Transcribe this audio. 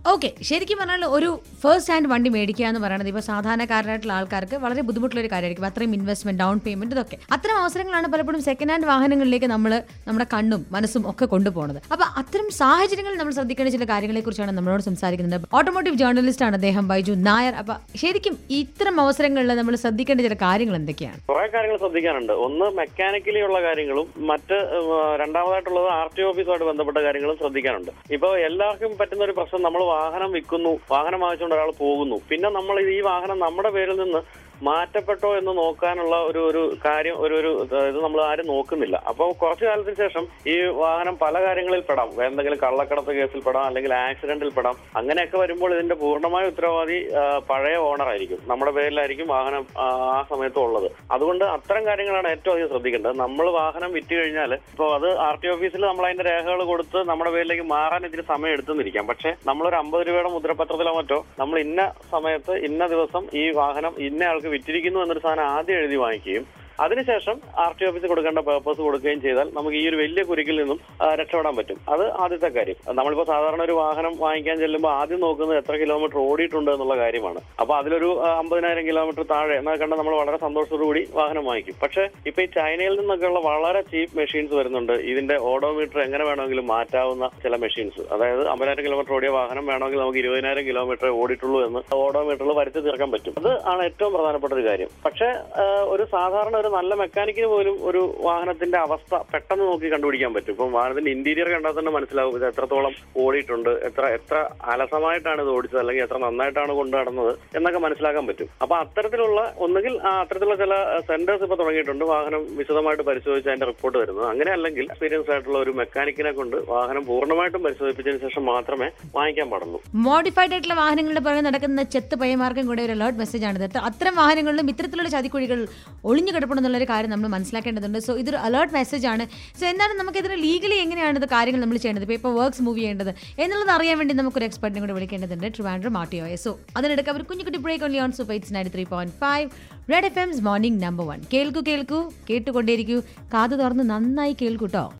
okay ശരിക്കും പറഞ്ഞാൽ ഒരു ഫസ്റ്റ് ഹാൻഡ് വണ്ടി മേടിക്കുക എന്ന് പറയുന്നത് ഇപ്പോൾ സാധാരണക്കാരായിട്ടുള്ള ആൾക്കാർക്ക് വളരെ ബുദ്ധിമുട്ടുള്ള ഒരു കാര്യമായിരിക്കും അത്രയും ഇൻവെസ്റ്റ്മെന്റ് ഡൗൺ പേയ്മെന്റ് ഇതൊക്കെ അത്തരം അവസരങ്ങളാണ് പലപ്പോഴും സെക്കൻഡ് ഹാൻഡ് വാഹനങ്ങളിലേക്ക് നമ്മൾ നമ്മുടെ കണ്ണും മനസ്സും ഒക്കെ കൊണ്ടുപോകുന്നത് അപ്പൊ അത്തരം സാഹചര്യങ്ങളിൽ നമ്മൾ ശ്രദ്ധിക്കേണ്ട ചില കാര്യങ്ങളെ കുറിച്ചാണ് നമ്മളോട് സംസാരിക്കുന്നത് ഓട്ടോമോട്ടീവ് ജേർണലിസ്റ്റ് ആണ് അദ്ദേഹം ബൈജു നായർ അപ്പൊ ശരിക്കും ഇത്തരം അവസരങ്ങളിൽ നമ്മൾ ശ്രദ്ധിക്കേണ്ട ചില കാര്യങ്ങൾ എന്തൊക്കെയാണ് കുറെ കാര്യങ്ങൾ ശ്രദ്ധിക്കാനുണ്ട് ഒന്ന് മെക്കാനിക്കലി ഉള്ള കാര്യങ്ങളും മറ്റ് ഉം, രണ്ടാമതായിട്ടുള്ളത് ആർ ടി ഓഫീസുമായിട്ട് ബന്ധപ്പെട്ട കാര്യങ്ങളും ശ്രദ്ധിക്കാനുണ്ട് ഇപ്പൊ എല്ലാവർക്കും പറ്റുന്ന ഒരു പ്രശ്നം നമ്മൾ വാഹനം വിൽക്കുന്നു വാഹനം വാങ്ങിച്ചുകൊണ്ട് ഒരാൾ പോകുന്നു പിന്നെ നമ്മൾ ഈ വാഹനം നമ്മുടെ പേരിൽ നിന്ന് മാറ്റപ്പെട്ടോ എന്ന് നോക്കാനുള്ള ഒരു ഒരു കാര്യം ഒരു ഒരു ഇത് നമ്മൾ ആരും നോക്കുന്നില്ല അപ്പോൾ കുറച്ചു കാലത്തിന് ശേഷം ഈ വാഹനം പല കാര്യങ്ങളിൽ പെടാം എന്തെങ്കിലും കള്ളക്കടത്ത് കേസിൽ പെടാം അല്ലെങ്കിൽ ആക്സിഡന്റിൽ പെടാം അങ്ങനെയൊക്കെ വരുമ്പോൾ ഇതിന്റെ പൂർണ്ണമായ ഉത്തരവാദി ആ, പഴയ ഓണർ ആയിരിക്കും നമ്മുടെ പേരിലായിരിക്കും വാഹനം ആ, ആ സമയത്ത് ഉള്ളത് അതുകൊണ്ട് അത്തരം കാര്യങ്ങളാണ് ഏറ്റവും അധികം ശ്രദ്ധിക്കേണ്ടത് നമ്മൾ വാഹനം വിറ്റ് കഴിഞ്ഞാൽ ഇപ്പോൾ അത് ആർ ടി ഓഫീസിൽ നമ്മൾ അതിന്റെ രേഖകൾ കൊടുത്ത് നമ്മുടെ പേരിലേക്ക് മാറാൻ ഇതിന് സമയം എടുത്തെന്നിരിക്കാം പക്ഷെ നമ്മളൊരു അമ്പത് രൂപയുടെ മുദ്രപത്രത്തിലോ മറ്റോ നമ്മൾ ഇന്ന സമയത്ത് ഇന്ന ദിവസം ഈ വാഹനം ഇന്ന ആൾക്ക് വിറ്റിരിക്കുന്നു എന്നൊരു സാധനം ആദ്യം എഴുതി വാങ്ങിക്കുകയും അതിനുശേഷം ആർ ടി ഓഫീസിൽ കൊടുക്കേണ്ട പേർപ്പസ് കൊടുക്കുകയും ചെയ്താൽ നമുക്ക് ഈ ഒരു വലിയ കുരുക്കിൽ നിന്നും ആ, രക്ഷപ്പെടാൻ പറ്റും അത് ആദ്യത്തെ കാര്യം നമ്മളിപ്പോൾ സാധാരണ ഒരു വാഹനം വാങ്ങിക്കാൻ ചെല്ലുമ്പോൾ ആദ്യം നോക്കുന്നത് എത്ര കിലോമീറ്റർ ഓടിയിട്ടുണ്ട് എന്നുള്ള കാര്യമാണ് അപ്പൊ അതിലൊരു ആ, അമ്പതിനായിരം കിലോമീറ്റർ താഴെ എന്നാൽ കണ്ട നമ്മൾ വളരെ സന്തോഷത്തോടു കൂടി വാഹനം വാങ്ങിക്കും പക്ഷേ ഇപ്പൊ ഈ ചൈനയിൽ നിന്നൊക്കെയുള്ള വളരെ ചീപ്പ് മെഷീൻസ് വരുന്നുണ്ട് ഇതിന്റെ ഓഡോമീറ്റർ എങ്ങനെ വേണമെങ്കിലും മാറ്റാവുന്ന ചില മെഷീൻസ് അതായത് അമ്പതിനായിരം കിലോമീറ്റർ ഓടിയ വാഹനം വേണമെങ്കിൽ നമുക്ക് ഇരുപതിനായിരം കിലോമീറ്റർ ഓടിയിട്ടുള്ളൂ എന്ന് ഓഡോമീറ്ററിൽ വരുത്തി തീർക്കാൻ പറ്റും അത് ആണ് ഏറ്റവും പ്രധാനപ്പെട്ട ഒരു കാര്യം പക്ഷേ ആ, ഒരു സാധാരണ ഒരു നല്ല മെക്കാനിക്കിന് പോലും ഒരു വാഹനത്തിന്റെ അവസ്ഥ പെട്ടെന്ന് നോക്കി കണ്ടുപിടിക്കാൻ പറ്റും ഇപ്പം വാഹനത്തിന്റെ ഇന്റീരിയർ കണ്ടാൽ തന്നെ മനസ്സിലാവും ഇത് എത്രത്തോളം ഓടിയിട്ടുണ്ട് എത്ര എത്ര അലസമായിട്ടാണ് ഇത് ഓടിച്ചത് അല്ലെങ്കിൽ എത്ര നന്നായിട്ടാണ് കൊണ്ടു നടന്നത് എന്നൊക്കെ മനസ്സിലാക്കാൻ പറ്റും അപ്പൊ അത്തരത്തിലുള്ള ഒന്നുകിൽ ആ അത്തരത്തിലുള്ള ചില സെന്റേഴ്സ് ഇപ്പൊ തുടങ്ങിയിട്ടുണ്ട് വാഹനം വിശദമായിട്ട് പരിശോധിച്ച് അതിന്റെ റിപ്പോർട്ട് വരുന്നത് അങ്ങനെ അല്ലെങ്കിൽ എക്സ്പീരിയൻസ് ആയിട്ടുള്ള ഒരു മെക്കാനിക്കിനെ കൊണ്ട് വാഹനം പൂർണ്ണമായിട്ടും പരിശോധിപ്പിച്ചതിന് ശേഷം മാത്രമേ വാങ്ങിക്കാൻ പാടുള്ളൂ മോഡിഫൈഡ് ആയിട്ടുള്ള വാഹനങ്ങളുടെ പുറകെ നടക്കുന്ന ചെത്ത് പയ്യമാർക്കും കൂടെ ഒരു അലേർട്ട് മെസ്സേജ് ആണ് ഇത് അത്തരം വാഹനങ്ങളിലും ഇത്തരത്തിലുള്ള ചതിക്കുഴികൾ ഒളിഞ്ഞു കിടപ്പുണ്ടെന്നുള്ളൊരു കാര്യം നമ്മൾ മനസ്സിലാക്കേണ്ടതുണ്ട് സോ ഇതൊരു അലേർട്ട് മെസ്സേജ് ആണ് സോ എന്താണ് നമുക്ക് ഇതിന് ലീഗലി എങ്ങനെയാണ് ഇത് കാര്യങ്ങൾ നമ്മൾ ചെയ്യേണ്ടത് ഇപ്പോൾ ഇപ്പോൾ വർക്ക്സ് മൂവ് ചെയ്യേണ്ടത് എന്നുള്ളത് അറിയാൻ വേണ്ടി നമുക്കൊരു എക്സ്പെർട്ടിനെ കൂടെ വിളിക്കേണ്ടതുണ്ട് Trivandrum R T O so അതിനിടയ്ക്ക് അവർ കുഞ്ഞു കുട്ടി break only on super it's ninety three point five red F M's morning number one കേൾക്കൂ കേൾക്കൂ കേട്ടുകൊണ്ടേയിരിക്കൂ കാത് തുറന്ന് നന്നായി കേൾക്കൂട്ടോ